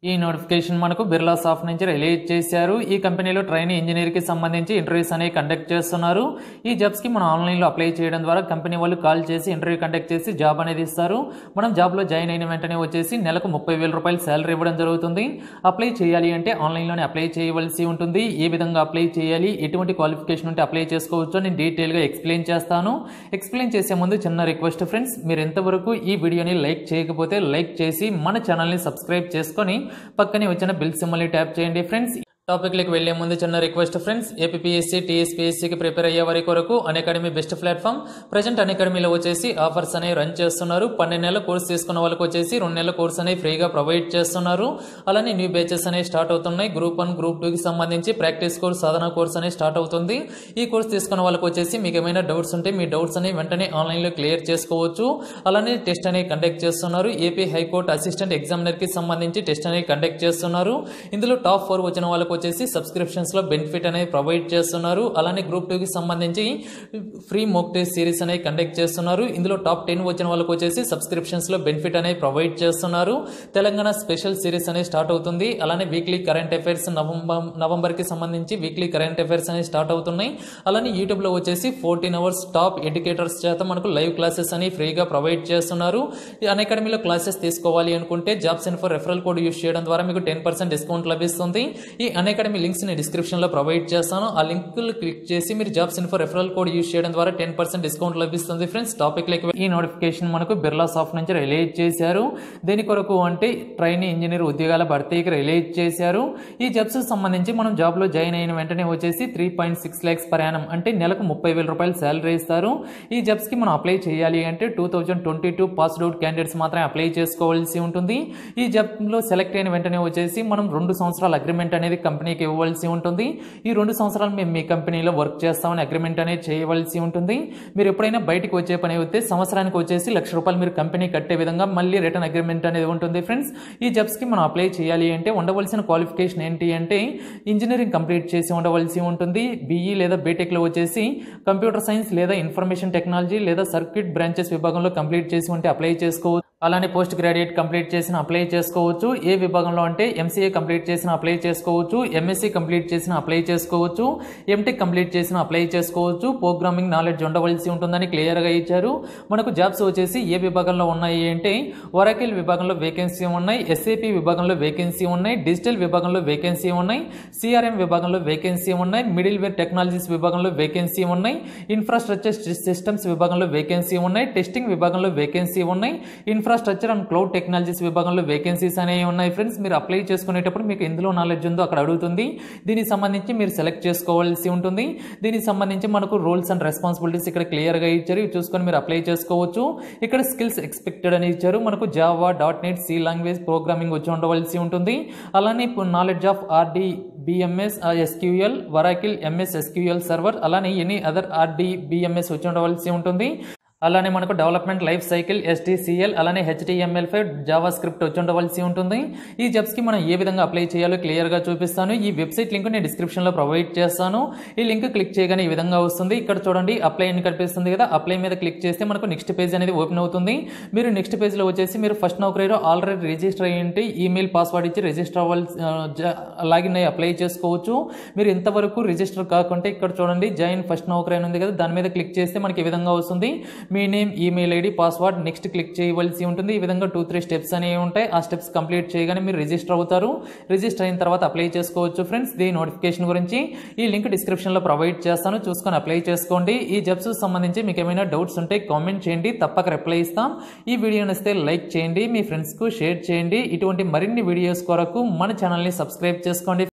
ఈ నోటిఫికేషన్ మనకు బిర్లా సాఫ్ట్ నుంచి రిలీజ్ చేశారు ఈ కంపెనీలో ట్రైనింగ్ ఇంజనీర్కి సంబంధించి ఇంటర్వ్యూస్ అనేవి కండక్ట్ చేస్తున్నారు ఈ జాబ్స్కి మనం ఆన్లైన్లో అప్లై చేయడం ద్వారా కంపెనీ వాళ్ళు కాల్ చేసి ఇంటర్వ్యూ కండక్ట్ చేసి జాబ్ అనేది ఇస్తారు మనం జాబ్లో జాయిన్ అయిన వెంటనే వచ్చేసి నెలకు ముప్పై వేల రూపాయలు శాలరీ ఇవ్వడం జరుగుతుంది అప్లై చేయాలి అంటే ఆన్లైన్లోనే అప్లై చేయవలసి ఉంటుంది ఏ విధంగా అప్లై చేయాలి ఎటువంటి క్వాలిఫికేషన్ ఉంటే అప్లై చేసుకోవచ్చో నేను డీటెయిల్గా ఎక్స్ప్లెయిన్ చేస్తాను ఎక్స్ప్లెయిన్ చేసే ముందు చిన్న రిక్వెస్ట్ ఫ్రెండ్స్ మీరు ఎంతవరకు ఈ వీడియోని లైక్ చేయకపోతే లైక్ చేసి మన ఛానల్ని సబ్స్క్రైబ్ చేసుకొని పక్కనే వచ్చిన బిల్ సింబల్ని ట్యాప్ చేయండి ఫ్రెండ్స్ టాపిక్లకు వెళ్లే ముందు చిన్న రిక్వెస్ట్ ఫ్రెండ్స్ ఏపీఎస్సీ టీఎస్పీఎస్సీకి ప్రిపేర్ అయ్యే వారి కొరకు అకాడమీ బెస్ట్ ప్లాట్ఫామ్ ప్రజెంట్ అకాడమీలో వచ్చేసి ఆఫర్స్ అనేవి రన్ చేస్తున్నారు పన్నెండు నెలల కోర్స్ తీసుకున్న వాళ్ళకి వచ్చేసి రెండు నెలల కోర్స్ అనేవి ఫ్రీగా ప్రొవైడ్ చేస్తున్నారు అలానే న్యూ బ్యాచెస్ అనేవి స్టార్ట్ అవుతున్నాయి గ్రూప్ వన్ గ్రూప్ టూకి సంబంధించి ప్రాక్టీస్ కోర్స్ సాధన కోర్స్ అనేది స్టార్ట్ అవుతుంది ఈ కోర్స్ తీసుకున్న వాళ్ళకి వచ్చేసి మీకు ఏమైనా డౌట్స్ ఉంటే మీ డౌట్స్ అనేవి వెంటనే ఆన్లైన్లో క్లియర్ చేసుకోవచ్చు అలానే టెస్ట్ అనేవి కండక్ట్ చేస్తున్నారు ఏపీ హైకోర్టు అసిస్టెంట్ ఎగ్జామినర్కి సంబంధించి టెస్ట్ అనేవి కండక్ట్ చేస్తున్నారు ఇందులో టాప్ ఫోర్ వచ్చిన వాళ్ళకి వచ్చేసి సబ్స్క్రిప్షన్స్లో బెనిఫిట్ అనేది ప్రొవైడ్ చేస్తున్నారు అలానే గ్రూప్ టూకి సంబంధించి ఫ్రీ మోక్ టెస్ట్ సిరీస్ అనేవి కండక్ట్ చేస్తున్నారు ఇందులో టాప్ టెన్ వచ్చిన వాళ్ళకి వచ్చేసి సబ్స్క్రిప్షన్స్లో బెనిఫిట్ అనేది ప్రొవైడ్ చేస్తున్నారు తెలంగాణ స్పెషల్ సిరీస్ అనేది స్టార్ట్ అవుతుంది అలానే వీక్లీ కరెంట్ అఫైర్స్ నవంబర్ నవంబర్కి సంబంధించి వీక్లీ కరెంట్ అఫైర్స్ అనేవి స్టార్ట్ అవుతున్నాయి అలానే యూట్యూబ్లో వచ్చేసి ఫోర్టీన్ అవర్స్ టాప్ ఎడ్యుకేటర్స్ చేత మనకు లైవ్ క్లాసెస్ అని ఫ్రీగా ప్రొవైడ్ చేస్తున్నారు ఈ అకాడమీలో క్లాసెస్ తీసుకోవాలి అనుకుంటే jobs info referral code use చేయడం ద్వారా మీకు టెన్ పర్సెంట్ డిస్కౌంట్ లభిస్తుంది ఈ అకాడమీ లింక్స్ నేను డిస్క్రిప్షన్లో ప్రొవైడ్ చేస్తాను ఆ లింక్ క్లిక్ చేసి మీరు jobs info referral code use చేయడం ద్వారా టెన్ పర్సెంట్ డిస్కౌంట్ లభిస్తుంది ఫ్రెండ్స్ టాపిక్ లైక్ ఈ నోటిఫికేషన్ మనకు బిర్లా సాఫ్ట్ నుంచి రిలీజ్ చేశారు దేని కొరకు అంటే ట్రైనింగ్ ఇంజనీర్ ఉద్యోగాల భర్తీకి రిలీజ్ చేశారు ఈ జాబ్స్ సంబంధించి మనం జాబ్లో జాయిన్ అయిన వెంటనే వచ్చేసి three point six lakhs per annum అంటే నెలకు ముప్పై వేల రూపాయలు శాలరీ ఇస్తారు ఈ జాబ్స్కి మనం అప్లై చేయాలి అంటే two thousand twenty two passed out candidates మాత్రమే అప్లై చేసుకోవాల్సి ఉంటుంది ఈ జాబ్లో సెలెక్ట్ అయిన వెంటనే వచ్చేసి మనం రెండు సంవత్సరాల అగ్రిమెంట్ అనేది కంపెనీకి ఇవ్వవలసి ఉంటుంది ఈ రెండు సంవత్సరాలు మేము మీ కంపెనీలో వర్క్ చేస్తామని అగ్రిమెంట్ అనేది చేయవలసి ఉంటుంది మీరు ఎప్పుడైనా బయటికి వచ్చే పని అయితే సంవత్సరానికి వచ్చేసి లక్ష రూపాయలు మీరు కంపెనీ కట్టే విధంగా మళ్ళీ రిటర్న్ అగ్రిమెంట్ అనేది ఉంటుంది ఫ్రెండ్స్ ఈ జాబ్స్కి మనం అప్లై చేయాలి అంటే ఉండవలసిన క్వాలిఫికేషన్ ఏంటి అంటే ఇంజనీరింగ్ కంప్లీట్ చేసి ఉండవలసి ఉంటుంది బీఈ లేదా బీటెక్లో వచ్చేసి కంప్యూటర్ సైన్స్ లేదా ఇన్ఫర్మేషన్ టెక్నాలజీ లేదా సర్క్యూట్ బ్రాంచెస్ విభాగంలో కంప్లీట్ చేసి ఉంటే అప్లై చేసుకోవచ్చు అలానే పోస్ట్ గ్రాడ్యుయేట్ కంప్లీట్ చేసిన అప్లై చేసుకోవచ్చు ఏ విభాగంలో అంటే ఎంసీఏ కంప్లీట్ చేసిన అప్లై చేసుకోవచ్చు ఎంఎస్సీ కంప్లీట్ చేసిన అప్లై చేసుకోవచ్చు ఎంటెక్ కంప్లీట్ చేసిన అప్లై చేసుకోవచ్చు ప్రోగ్రామింగ్ నాలెడ్జ్ ఉండవలసి ఉంటుందని క్లియర్గా ఇచ్చారు మనకు జాబ్స్ వచ్చేసి ఏ విభాగంలో ఉన్నాయి అంటే ఒరాకిల్ విభాగంలో వేకెన్సీ ఉన్నాయి ఎస్ఏపి విభాగంలో వేకెన్సీ ఉన్నాయి డిజిటల్ విభాగంలో వేకెన్సీ ఉన్నాయి సిఆర్ఎం విభాగంలో వేకెన్సీ ఉన్నాయి మిడిల్ వేర్ టెక్నాలజీస్ విభాగంలో వేకెన్సీ ఉన్నాయి ఇన్ఫ్రాస్ట్రక్చర్ సిస్టమ్స్ విభాగంలో వేకెన్సీ ఉన్నాయి టెస్టింగ్ విభాగంలో వేకెన్సీ ఉన్నాయి ఇన్ఫ్రాస్ట్రక్చర్ అండ్ క్లౌడ్ టెక్నాలజీస్ విభాగంలో వేకెన్సీస్ అనేవి ఉన్నాయి ఫ్రెండ్స్ మీరు అప్లై చేసుకునేటప్పుడు మీకు ఎందులో నాలెడ్జ్ ఉందో అక్కడ అడుగుతుంది దీనికి సంబంధించి మీరు సెలెక్ట్ చేసుకోవాల్సి ఉంటుంది దీనికి సంబంధించి మనకు రూల్స్ అండ్ రెస్పాన్సిబిలిటీస్ ఇక్కడ క్లియర్గా ఇచ్చారు ఇవి చూసుకొని మీరు అప్లై చేసుకోవచ్చు ఇక్కడ స్కిల్స్ ఎక్స్పెక్టెడ్ అని ఇచ్చారు మనకు Java dot net C language programming వచ్చి ఉండవలసి ఉంటుంది అలానే knowledge of RDBMS SQL Oracle MS SQL server అలానే ఎనీ అదర్ ఆర్డి బిఎంఎస్ వచ్చి ఉండవలసి ఉంటుంది అలానే మనకు డెవలప్మెంట్ లైఫ్ సైకిల్ ఎస్టీసీఎల్ అలానే హెచ్డిఎంఎల్ ఫైవ్ జావా స్క్రిప్ట్ వచ్చి ఉండవలసి ఉంటుంది ఈ జాబ్స్కి మనం ఏ విధంగా అప్లై చేయాలో క్లియర్గా చూపిస్తాను ఈ వెబ్సైట్ లింక్ నేను డిస్క్రిప్షన్లో ప్రొవైడ్ చేస్తాను ఈ లింక్ క్లిక్ చేయగానే ఈ విధంగా వస్తుంది ఇక్కడ చూడండి అప్లై అని కనిపిస్తుంది కదా అప్లై మీద క్లిక్ చేస్తే మనకు నెక్స్ట్ పేజ్ అనేది ఓపెన్ అవుతుంది మీరు నెక్స్ట్ పేజ్లో వచ్చేసి మీరు ఫస్ట్ నౌకరీలో ఆల్రెడీ రిజిస్టర్ అయ్యింటే ఈమెయిల్ పాస్వర్డ్ ఇచ్చి రిజిస్టర్ అవ్వాల్సి లాగిన్ అయ్యి అప్లై చేసుకోవచ్చు మీరు ఇంతవరకు రిజిస్టర్ కాకుంటే ఇక్కడ చూడండి జాయిన్ ఫస్ట్ నౌకరీ అని ఉంది కదా దాని మీద క్లిక్ చేస్తే మనకి ఈ విధంగా వస్తుంది మీ name email ID password next click చేయవలసి ఉంటుంది ఈ విధంగా టూ త్రీ స్టెప్స్ అనేవి ఉంటాయి ఆ స్టెప్స్ కంప్లీట్ చేయగానే మీరు రిజిస్టర్ అవుతారు రిజిస్టర్ అయిన తర్వాత అప్లై చేసుకోవచ్చు ఫ్రెండ్స్ దీని నోటిఫికేషన్ గురించి ఈ లింక్ డిస్క్రిప్షన్లో ప్రొవైడ్ చేస్తాను చూసుకొని అప్లై చేసుకోండి ఈ జాబ్స్ సంబంధించి మీకు ఏమైనా డౌట్స్ ఉంటే కామెంట్ చేయండి తప్పక రిప్లై ఇస్తాం ఈ వీడియో నచ్చితే లైక్ చేయండి మీ ఫ్రెండ్స్కు షేర్ చేయండి ఇటువంటి మరిన్ని వీడియోస్ కొరకు మన ఛానల్ని సబ్స్క్రైబ్ చేసుకోండి